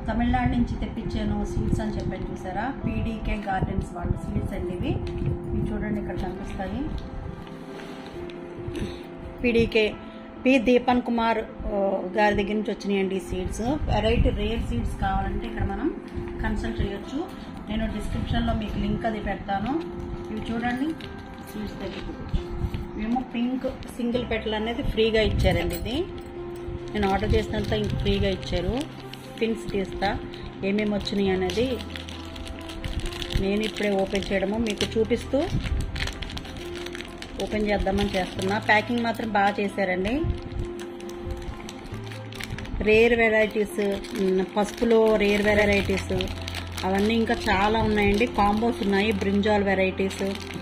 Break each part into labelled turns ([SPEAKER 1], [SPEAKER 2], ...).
[SPEAKER 1] తమిళనాడు నుంచి తెప్పించాను సీడ్స్ అని చెప్పాను చూసారా పీడీకే గార్డెన్స్ వాళ్ళ సీడ్స్ అండి ఇవి ఇవి చూడండి ఇక్కడ కనిపిస్తాయి పీడీకే పి దీపన్ కుమార్ ఆ, గారి దగ్గర నుంచి వచ్చినాయండి ఈ సీడ్స్ వెరైటీ రేర్ సీడ్స్ కావాలంటే ఇక్కడ మనం కన్సల్ట్ చేయొచ్చు నేను డిస్క్రిప్షన్లో మీకు లింక్ అది పెడతాను ఇవి చూడండి సీడ్స్ దగ్గర చూపించు. మేము పింక్ సింగిల్ పెటల్ అనేది ఫ్రీగా ఇచ్చారండి ఇది నేను ఆర్డర్ చేసినంత ఇంక ఫ్రీగా ఇచ్చారు పిన్స్ తీస్తా ఏమేమి వచ్చినాయి అనేది నేను ఇప్పుడే ఓపెన్ చేయడము మీకు చూపిస్తూ ఓపెన్ చేద్దామని చేస్తున్నా ప్యాకింగ్ మాత్రం బాగా చేశారండి రేర్ వెరైటీస్ పసుపులో రేర్ వెరైటీస్ అవన్నీ ఇంకా చాలా ఉన్నాయండి కాంబోస్ ఉన్నాయి బ్రింజాల్ వెరైటీస్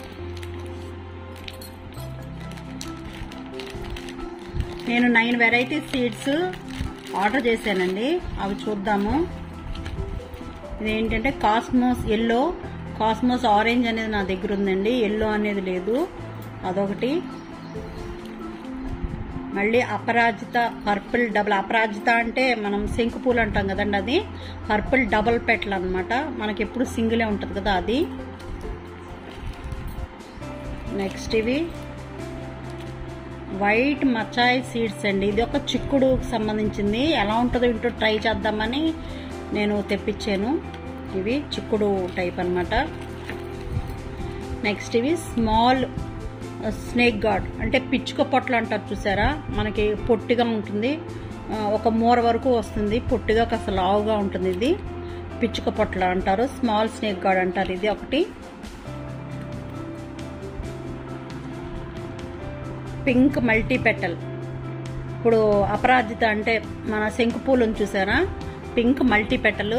[SPEAKER 1] నేను నైన్ వెరైటీస్ సీడ్స్ ఆర్డర్ చేశానండి అవి చూద్దాము ఇదేంటంటే కాస్మోస్ ఎల్లో కాస్మోస్ ఆరెంజ్ అనేది నా దగ్గర ఉందండి ఎల్లో అనేది లేదు అదొకటి మళ్ళీ అపరాజిత పర్పుల్ డబుల్ అపరాజిత అంటే మనం శంకుపూలు అంటాం కదండి అది పర్పుల్ డబుల్ పెటల్ అనమాట మనకి ఎప్పుడు సింగిలే ఉంటుంది కదా అది నెక్స్ట్ ఇవి వైట్ మచాయ్ సీడ్స్ అండి ఇది ఒక చిక్కుడుకు సంబంధించింది ఎలా ఉంటుందో ఇంటో ట్రై చేద్దామని నేను తెప్పించాను ఇవి చిక్కుడు టైప్ అన్నమాట నెక్స్ట్ ఇవి స్మాల్ స్నేక్ గార్డ్ అంటే పిచ్చుక పొట్లు అంటారు చూసారా మనకి పొట్టిగా ఉంటుంది ఆ, ఒక మూర వరకు వస్తుంది పొట్టిగా కాస్త లావుగా ఉంటుంది ఇది పిచ్చుక పొట్ల అంటారు స్మాల్ స్నేక్ గార్డ్ అంటారు ఇది ఒకటి పింక్ మల్టీ పెటల్ ఇప్పుడు అపరాజిత అంటే మన శంకు పూలను చూసారా పింక్ మల్టీ పెటల్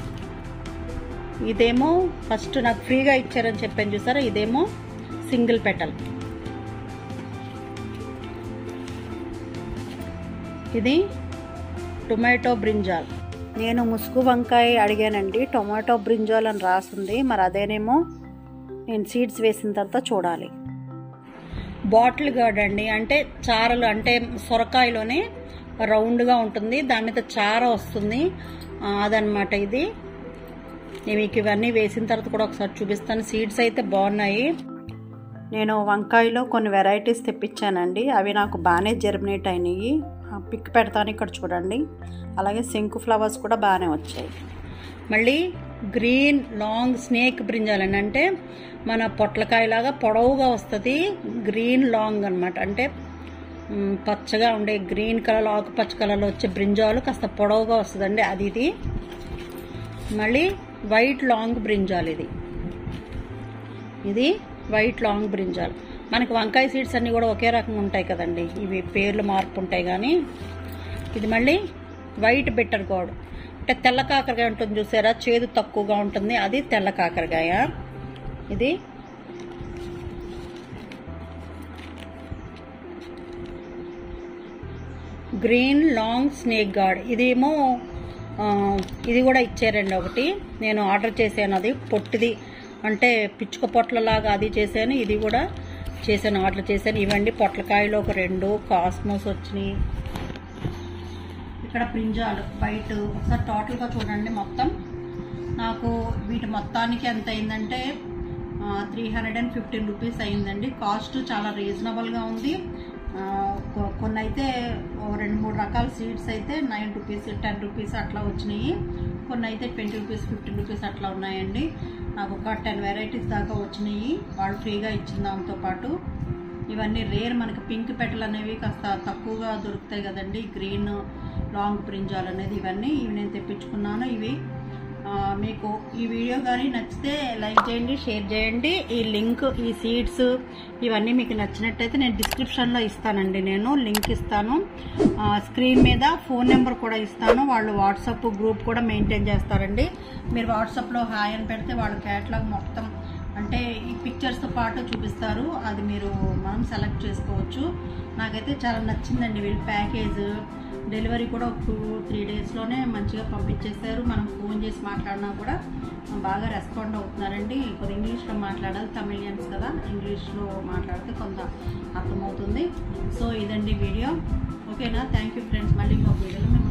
[SPEAKER 1] ఇదేమో ఫస్ట్ నాకు ఫ్రీగా ఇచ్చారని చెప్పాను చూసారా ఇదేమో సింగిల్ పెటల్ ఇది టొమాటో బ్రింజాల్ నేను ముసుగు వంకాయ అడిగానండి టొమాటో బ్రింజాల్ అని రాసింది మరి అదేనేమో నేను సీడ్స్ వేసిన తర్వాత చూడాలి బాటిల్ గార్డ్ అండి అంటే చారలు అంటే సొరకాయలోనే రౌండ్గా ఉంటుంది దాని మీద చార వస్తుంది ఆ, అదనమాట ఇది నేను మీకు ఇవన్నీ వేసిన తర్వాత కూడా ఒకసారి చూపిస్తాను సీడ్స్ అయితే బాగున్నాయి నేను వంకాయలో కొన్ని వెరైటీస్ తెప్పించానండి అవి నాకు బాగానే జర్మినేట్ అయినాయి ఆ, పిక్ పెడతాను ఇక్కడ చూడండి అలాగే శంకు ఫ్లవర్స్ కూడా బాగానే వచ్చాయి మళ్ళీ గ్రీన్ లాంగ్ స్నేక్ బ్రింజాలని అంటే మన పొట్లకాయలాగా పొడవుగా వస్తుంది గ్రీన్ లాంగ్ అన్నమాట అంటే మ్, పచ్చగా ఉండే గ్రీన్ కలర్ ఆకుపచ్చ కలర్లో వచ్చే బ్రింజాలు కాస్త పొడవుగా వస్తుందండి అది ఇది మళ్ళీ వైట్ లాంగ్ బ్రింజాల్ ఇది ఇది వైట్ లాంగ్ బ్రింజాల్ మనకి వంకాయ సీడ్స్ అన్నీ కూడా ఒకే రకంగా ఉంటాయి కదండి ఇవి పేర్లు మార్పు ఉంటాయి కానీ ఇది మళ్ళీ వైట్ బిట్టర్ గోడ్ అంటే తెల్ల కాకరకాయ ఉంటుంది చూసారా చేదు తక్కువగా ఉంటుంది అది తెల్ల కాకరకాయ ఇది గ్రీన్ లాంగ్ స్నేక్ గార్డ్ ఇదేమో ఆ, ఇది కూడా ఇచ్చారండి ఒకటి నేను ఆర్డర్ చేశాను అది పొట్టిది అంటే పిచ్చుక పొట్లలాగా అది చేశాను ఇది కూడా చేశాను ఆర్డర్ చేశాను ఇవండి పొట్లకాయలు ఒక రెండు కాస్మోస్ వచ్చినాయి ఇక్కడ బ్రింజాలు వైట్ ఒకసారి టోటల్గా చూడండి మొత్తం నాకు వీటి మొత్తానికి ఎంత అయిందంటే three hundred and fifteen rupees అయిందండి కాస్ట్ చాలా రీజనబుల్గా ఉంది ఆ, కొ- కొన్ని అయితే ఓ రెండు మూడు రకాల సీడ్స్ అయితే నైన్ రూపీస్ టెన్ రూపీస్ అట్లా వచ్చినాయి కొన్ని అయితే ట్వంటీ రూపీస్ ఫిఫ్టీన్ రూపీస్ అట్లా ఉన్నాయండి నాకు ఒక టెన్ వెరైటీస్ దాకా వచ్చినాయి వాళ్ళు ఫ్రీగా ఇచ్చిన దాంతో పాటు ఇవన్నీ రేర్ మనకి పింక్ పెటల్ అనేవి కాస్త తక్కువగా దొరుకుతాయి కదండి గ్రీన్ లాంగ్ బ్రింజాల్ అనేది ఇవన్నీ ఇవి నేను తెప్పించుకున్నాను ఇవి ఆ, మీకు ఈ వీడియో కానీ నచ్చితే లైక్ చేయండి షేర్ చేయండి ఈ లింక్ ఈ సీడ్స్ ఇవన్నీ మీకు నచ్చినట్టయితే నేను డిస్క్రిప్షన్లో ఇస్తానండి నేను లింక్ ఇస్తాను ఆ, స్క్రీన్ మీద ఫోన్ నెంబర్ కూడా ఇస్తాను వాళ్ళు వాట్సాప్ గ్రూప్ కూడా మెయింటైన్ చేస్తారండి మీరు వాట్సాప్లో హాయ్ అని పెడితే వాళ్ళ క్యాట్లాగ్ మొత్తం అంటే ఈ పిక్చర్స్తో పాటు చూపిస్తారు అది మీరు మనం సెలెక్ట్ చేసుకోవచ్చు నాకైతే చాలా నచ్చిందండి వీళ్ళ ప్యాకేజ్ డెలివరీ కూడా ఒక టూ త్రీ డేస్లోనే మంచిగా పంపించేశారు మనం ఫోన్ చేసి మాట్లాడినా కూడా బాగా రెస్పాండ్ అవుతున్నారండి కొద్ది ఇంగ్లీష్లో మాట్లాడాలి తమిళియన్స్ కదా ఇంగ్లీష్లో మాట్లాడితే కొంత అర్థమవుతుంది సో ఇదండి వీడియో ఓకేనా థ్యాంక్ యూ ఫ్రెండ్స్ మళ్ళీ ఇంకొక వీడియోలో